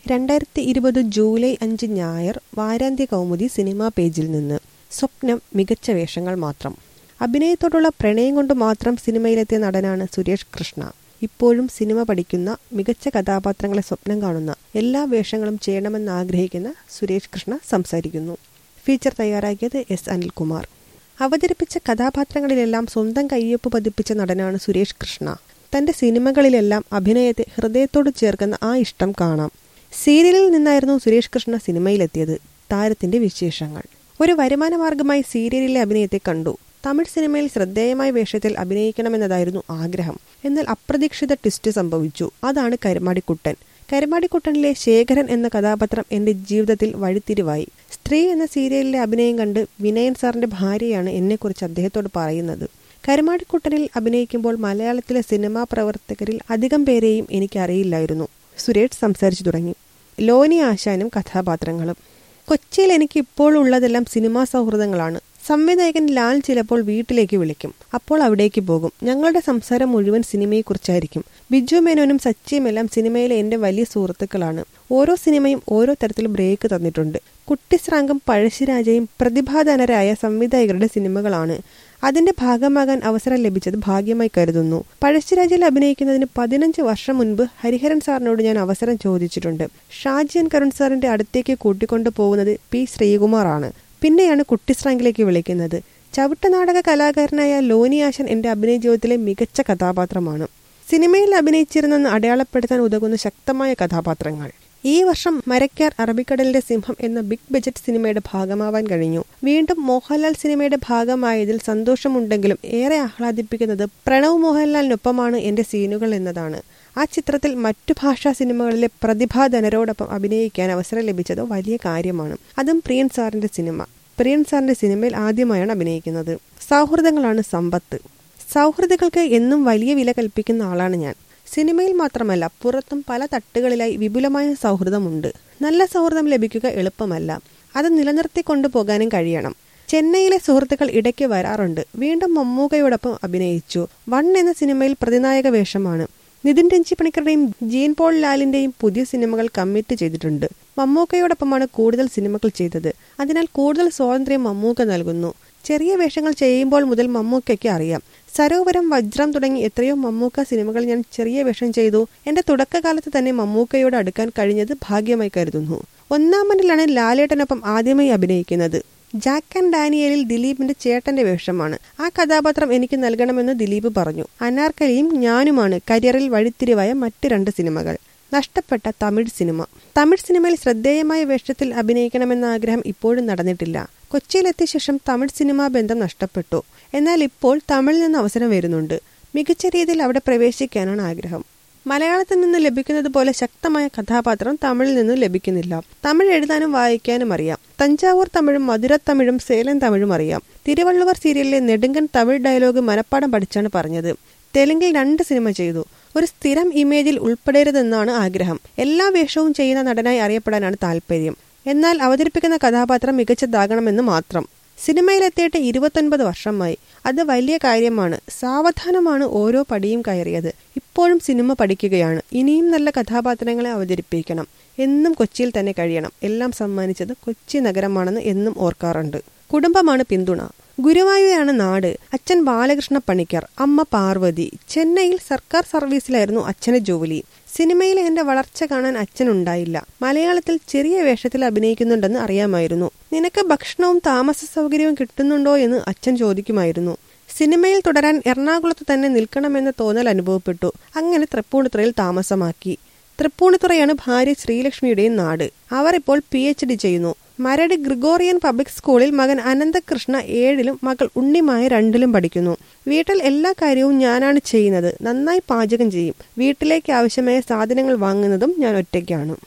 രണ്ടായിരത്തി ഇരുപത് ജൂലൈ അഞ്ച് ഞായർ വാരാന്ത്യ കൗമുദി സിനിമാ പേജിൽ നിന്ന് സ്വപ്നം മികച്ച വേഷങ്ങൾ മാത്രം അഭിനയത്തോടുള്ള പ്രണയം കൊണ്ട് മാത്രം സിനിമയിലെത്തിയ നടനാണ് സുരേഷ് കൃഷ്ണ ഇപ്പോഴും സിനിമ പഠിക്കുന്ന മികച്ച കഥാപാത്രങ്ങളെ സ്വപ്നം കാണുന്ന എല്ലാ വേഷങ്ങളും ചെയ്യണമെന്ന് ആഗ്രഹിക്കുന്ന സുരേഷ് കൃഷ്ണ സംസാരിക്കുന്നു ഫീച്ചർ തയ്യാറാക്കിയത് എസ് അനിൽകുമാർ അവതരിപ്പിച്ച കഥാപാത്രങ്ങളിലെല്ലാം സ്വന്തം കയ്യൊപ്പ് പതിപ്പിച്ച നടനാണ് സുരേഷ് കൃഷ്ണ തന്റെ സിനിമകളിലെല്ലാം അഭിനയത്തെ ഹൃദയത്തോട് ചേർക്കുന്ന ആ ഇഷ്ടം കാണാം സീരിയലിൽ നിന്നായിരുന്നു സുരേഷ് കൃഷ്ണ സിനിമയിലെത്തിയത് താരത്തിന്റെ വിശേഷങ്ങൾ ഒരു വരുമാന മാർഗമായി സീരിയലിലെ അഭിനയത്തെ കണ്ടു തമിഴ് സിനിമയിൽ ശ്രദ്ധേയമായ വേഷത്തിൽ അഭിനയിക്കണമെന്നതായിരുന്നു ആഗ്രഹം എന്നാൽ അപ്രതീക്ഷിത ട്വിസ്റ്റ് സംഭവിച്ചു അതാണ് കരുമാടിക്കുട്ടൻ കരുമാടിക്കുട്ടനിലെ ശേഖരൻ എന്ന കഥാപാത്രം എന്റെ ജീവിതത്തിൽ വഴിത്തിരിവായി സ്ത്രീ എന്ന സീരിയലിലെ അഭിനയം കണ്ട് വിനയൻ സാറിന്റെ ഭാര്യയാണ് എന്നെക്കുറിച്ച് അദ്ദേഹത്തോട് പറയുന്നത് കരുമാടിക്കുട്ടനിൽ അഭിനയിക്കുമ്പോൾ മലയാളത്തിലെ സിനിമാ പ്രവർത്തകരിൽ അധികം പേരെയും എനിക്കറിയില്ലായിരുന്നു സുരേഷ് സംസാരിച്ചു തുടങ്ങി ലോനി ആശാനും കഥാപാത്രങ്ങളും കൊച്ചിയിൽ എനിക്ക് ഇപ്പോൾ ഉള്ളതെല്ലാം സിനിമാ സൗഹൃദങ്ങളാണ് സംവിധായകൻ ലാൽ ചിലപ്പോൾ വീട്ടിലേക്ക് വിളിക്കും അപ്പോൾ അവിടേക്ക് പോകും ഞങ്ങളുടെ സംസാരം മുഴുവൻ സിനിമയെക്കുറിച്ചായിരിക്കും ബിജു മേനോനും സച്ചിയുമെല്ലാം സിനിമയിലെ എന്റെ വലിയ സുഹൃത്തുക്കളാണ് ഓരോ സിനിമയും ഓരോ തരത്തിൽ ബ്രേക്ക് തന്നിട്ടുണ്ട് കുട്ടിശ്രാങ്കം പഴശ്ശിരാജയും പ്രതിഭാധനരായ സംവിധായകരുടെ സിനിമകളാണ് അതിന്റെ ഭാഗമാകാൻ അവസരം ലഭിച്ചത് ഭാഗ്യമായി കരുതുന്നു പഴശ്ശിരാജയിൽ അഭിനയിക്കുന്നതിന് പതിനഞ്ച് വർഷം മുൻപ് ഹരിഹരൻ സാറിനോട് ഞാൻ അവസരം ചോദിച്ചിട്ടുണ്ട് ഷാജിയൻ കരുൺ സാറിന്റെ അടുത്തേക്ക് കൂട്ടിക്കൊണ്ടു പോകുന്നത് പി ശ്രീകുമാറാണ് പിന്നെയാണ് കുട്ടിശ്രാങ്കിലേക്ക് വിളിക്കുന്നത് ചവിട്ടുനാടക കലാകാരനായ ലോനിയാശൻ എന്റെ അഭിനയ ജീവിതത്തിലെ മികച്ച കഥാപാത്രമാണ് സിനിമയിൽ അഭിനയിച്ചിരുന്നെന്ന് അടയാളപ്പെടുത്താൻ ഉതകുന്ന ശക്തമായ കഥാപാത്രങ്ങൾ ഈ വർഷം മരക്കാർ അറബിക്കടലിന്റെ സിംഹം എന്ന ബിഗ് ബജറ്റ് സിനിമയുടെ ഭാഗമാവാൻ കഴിഞ്ഞു വീണ്ടും മോഹൻലാൽ സിനിമയുടെ ഭാഗമായതിൽ സന്തോഷമുണ്ടെങ്കിലും ഏറെ ആഹ്ലാദിപ്പിക്കുന്നത് പ്രണവ് മോഹൻലാലിനൊപ്പമാണ് എന്റെ സീനുകൾ എന്നതാണ് ആ ചിത്രത്തിൽ മറ്റു ഭാഷാ സിനിമകളിലെ പ്രതിഭാധനരോടൊപ്പം അഭിനയിക്കാൻ അവസരം ലഭിച്ചത് വലിയ കാര്യമാണ് അതും പ്രിയൻ സാറിന്റെ സിനിമ പ്രിയൻ സാറിന്റെ സിനിമയിൽ ആദ്യമായാണ് അഭിനയിക്കുന്നത് സൗഹൃദങ്ങളാണ് സമ്പത്ത് സൗഹൃദങ്ങൾക്ക് എന്നും വലിയ വില കൽപ്പിക്കുന്ന ആളാണ് ഞാൻ സിനിമയിൽ മാത്രമല്ല പുറത്തും പല തട്ടുകളിലായി വിപുലമായ സൗഹൃദമുണ്ട് നല്ല സൗഹൃദം ലഭിക്കുക എളുപ്പമല്ല അത് നിലനിർത്തി കൊണ്ടുപോകാനും കഴിയണം ചെന്നൈയിലെ സുഹൃത്തുക്കൾ ഇടയ്ക്ക് വരാറുണ്ട് വീണ്ടും മമ്മൂക്കയോടൊപ്പം അഭിനയിച്ചു വൺ എന്ന സിനിമയിൽ പ്രതിനായക വേഷമാണ് നിതിൻ രഞ്ജി പണിക്കറുടെയും ജീൻ പോൾ ലാലിന്റെയും പുതിയ സിനിമകൾ കമ്മിറ്റ് ചെയ്തിട്ടുണ്ട് മമ്മൂക്കയോടൊപ്പമാണ് കൂടുതൽ സിനിമകൾ ചെയ്തത് അതിനാൽ കൂടുതൽ സ്വാതന്ത്ര്യം മമ്മൂക്ക നൽകുന്നു ചെറിയ വേഷങ്ങൾ ചെയ്യുമ്പോൾ മുതൽ മമ്മൂക്കയ്ക്ക് അറിയാം സരോവരം വജ്രം തുടങ്ങി എത്രയോ മമ്മൂക്ക സിനിമകൾ ഞാൻ ചെറിയ വേഷം ചെയ്തു എന്റെ തുടക്കകാലത്ത് തന്നെ മമ്മൂക്കയോട് അടുക്കാൻ കഴിഞ്ഞത് ഭാഗ്യമായി കരുതുന്നു ഒന്നാമനിലാണ് ലാലേട്ടനൊപ്പം ആദ്യമായി അഭിനയിക്കുന്നത് ജാക്ക് ആൻഡ് ഡാനിയലിൽ ദിലീപിന്റെ ചേട്ടന്റെ വേഷമാണ് ആ കഥാപാത്രം എനിക്ക് നൽകണമെന്ന് ദിലീപ് പറഞ്ഞു അനാർക്കലിയും ഞാനുമാണ് കരിയറിൽ വഴിത്തിരിവായ മറ്റ് രണ്ട് സിനിമകൾ നഷ്ടപ്പെട്ട തമിഴ് സിനിമ തമിഴ് സിനിമയിൽ ശ്രദ്ധേയമായ വേഷത്തിൽ അഭിനയിക്കണമെന്ന ആഗ്രഹം ഇപ്പോഴും നടന്നിട്ടില്ല കൊച്ചിയിലെത്തിയ ശേഷം തമിഴ് സിനിമാ ബന്ധം നഷ്ടപ്പെട്ടു എന്നാൽ ഇപ്പോൾ തമിഴിൽ നിന്ന് അവസരം വരുന്നുണ്ട് മികച്ച രീതിയിൽ അവിടെ പ്രവേശിക്കാനാണ് ആഗ്രഹം മലയാളത്തിൽ നിന്ന് ലഭിക്കുന്നത് പോലെ ശക്തമായ കഥാപാത്രം തമിഴിൽ നിന്ന് ലഭിക്കുന്നില്ല തമിഴ് എഴുതാനും വായിക്കാനും അറിയാം തഞ്ചാവൂർ തമിഴും മധുര തമിഴും സേലം തമിഴും അറിയാം തിരുവള്ളുവർ സീരിയലിലെ നെടുങ്കൻ തമിഴ് ഡയലോഗ് മനപ്പാടം പഠിച്ചാണ് പറഞ്ഞത് തെലുങ്കിൽ രണ്ട് സിനിമ ചെയ്തു ഒരു സ്ഥിരം ഇമേജിൽ ഉൾപ്പെടരുതെന്നാണ് ആഗ്രഹം എല്ലാ വേഷവും ചെയ്യുന്ന നടനായി അറിയപ്പെടാനാണ് താല്പര്യം എന്നാൽ അവതരിപ്പിക്കുന്ന കഥാപാത്രം മികച്ചതാകണമെന്ന് മാത്രം സിനിമയിലെത്തിയിട്ട് ഇരുപത്തൊൻപത് വർഷമായി അത് വലിയ കാര്യമാണ് സാവധാനമാണ് ഓരോ പടിയും കയറിയത് ഇപ്പോഴും സിനിമ പഠിക്കുകയാണ് ഇനിയും നല്ല കഥാപാത്രങ്ങളെ അവതരിപ്പിക്കണം എന്നും കൊച്ചിയിൽ തന്നെ കഴിയണം എല്ലാം സമ്മാനിച്ചത് കൊച്ചി നഗരമാണെന്ന് എന്നും ഓർക്കാറുണ്ട് കുടുംബമാണ് പിന്തുണ ഗുരുവായൂരാണ് നാട് അച്ഛൻ ബാലകൃഷ്ണ പണിക്കർ അമ്മ പാർവതി ചെന്നൈയിൽ സർക്കാർ സർവീസിലായിരുന്നു അച്ഛന് ജോലി സിനിമയിലെ എന്റെ വളർച്ച കാണാൻ അച്ഛനുണ്ടായില്ല മലയാളത്തിൽ ചെറിയ വേഷത്തിൽ അഭിനയിക്കുന്നുണ്ടെന്ന് അറിയാമായിരുന്നു നിനക്ക് ഭക്ഷണവും താമസ സൗകര്യവും കിട്ടുന്നുണ്ടോ എന്ന് അച്ഛൻ ചോദിക്കുമായിരുന്നു സിനിമയിൽ തുടരാൻ എറണാകുളത്ത് തന്നെ നിൽക്കണമെന്ന തോന്നൽ അനുഭവപ്പെട്ടു അങ്ങനെ തൃപ്പൂണിത്തുറയിൽ താമസമാക്കി തൃപ്പൂണിത്തുറയാണ് ഭാര്യ ശ്രീലക്ഷ്മിയുടെയും നാട് അവർ ഇപ്പോൾ പി എച്ച് ഡി ചെയ്യുന്നു മരട് ഗ്രിഗോറിയൻ പബ്ലിക് സ്കൂളിൽ മകൻ അനന്തകൃഷ്ണ ഏഴിലും മകൾ ഉണ്ണിമായ രണ്ടിലും പഠിക്കുന്നു വീട്ടിൽ എല്ലാ കാര്യവും ഞാനാണ് ചെയ്യുന്നത് നന്നായി പാചകം ചെയ്യും വീട്ടിലേക്ക് ആവശ്യമായ സാധനങ്ങൾ വാങ്ങുന്നതും ഞാൻ ഒറ്റയ്ക്കാണ്